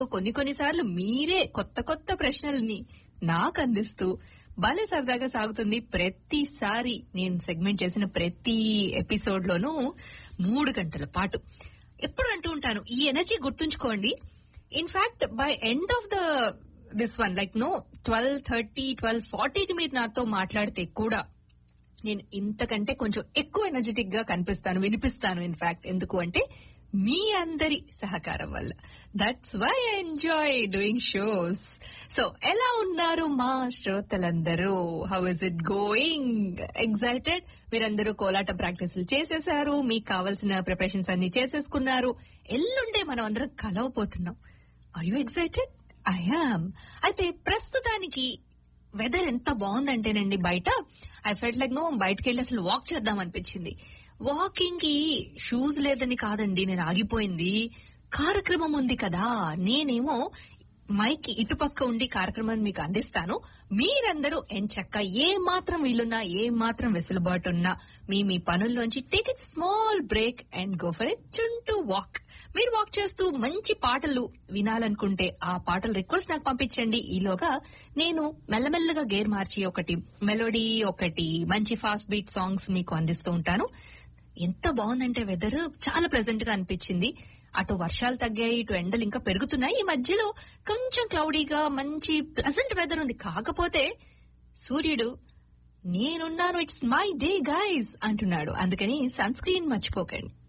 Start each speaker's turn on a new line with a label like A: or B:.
A: కొన్ని కొన్నిసార్లు మీరే కొత్త కొత్త ప్రశ్నల్ని నాకు అందిస్తూ భలే సరదాగా సాగుతుంది ప్రతిసారి నేను సెగ్మెంట్ చేసిన ప్రతి ఎపిసోడ్ లోనూ మూడు గంటల పాటు ఎప్పుడు అంటూ ఉంటాను ఈ ఎనర్జీ గుర్తుంచుకోండి in fact by end of the this one like no twelve thirty twelve ఫార్టీకి మీరు నాతో మాట్లాడితే కూడా నేను ఇంతకంటే కొంచెం ఎక్కువ ఎనర్జెటిక్ గా కనిపిస్తాను వినిపిస్తాను ఇన్ఫాక్ట్ ఎందుకు అంటే మీ అందరి సహకారం వల్ల that's why I enjoy doing shows so ఎలా ఉన్నారు మా శ్రోతలందరూ how is it going excited మీరందరూ కోలాట ప్రాక్టీసులు చేసేశారు మీకు కావాల్సిన ప్రిపరేషన్స్ అన్ని చేసేసుకున్నారు ఎల్లుండే మనం అందరం కలవపోతున్నాం are you excited I am అయితే ప్రస్తుతానికి వెదర్ ఎంత బాగుందంటేనండి బయట ఐ ఫెల్ట్ లైక్ నో బయటకు వెళ్ళి అసలు వాక్ చేద్దాం అనిపించింది వాకింగ్ కి షూస్ లేదని కాదండి నేను ఆగిపోయింది కార్యక్రమం ఉంది కదా నేనేమో మైక్ ఇటుపక్క ఉండి కార్యక్రమం మీకు అందిస్తాను మీరందరూ ఎంచక్క ఏ మాత్రం వీలున్నా ఏ మాత్రం వెసులుబాటు ఉన్నా మీ మీ పనుల్లోంచి take it small break and go for it చుంటూ వాక్ మీరు వాక్ చేస్తూ మంచి పాటలు వినాలనుకుంటే ఆ పాటల రిక్వెస్ట్ నాకు పంపించండి ఈలోగా నేను మెల్లమెల్లగా గేర్ మార్చి ఒకటి మెలోడీ ఒకటి మంచి ఫాస్ట్ బీట్ సాంగ్స్ మీకు అందిస్తూ ఉంటాను ఎంత బాగుందంటే వెదర్ చాలా ప్లెజెంట్ గా అనిపించింది అటు వర్షాలు తగ్గాయి ఇటు ఎండలు ఇంకా పెరుగుతున్నాయి ఈ మధ్యలో కొంచెం క్లౌడీగా మంచి ప్లెజెంట్ వెదర్ ఉంది కాకపోతే సూర్యుడు నేనున్నాను ఇట్స్ మై డే గైజ్ అంటున్నాడు అందుకని సన్ స్క్రీన్ మర్చిపోకండి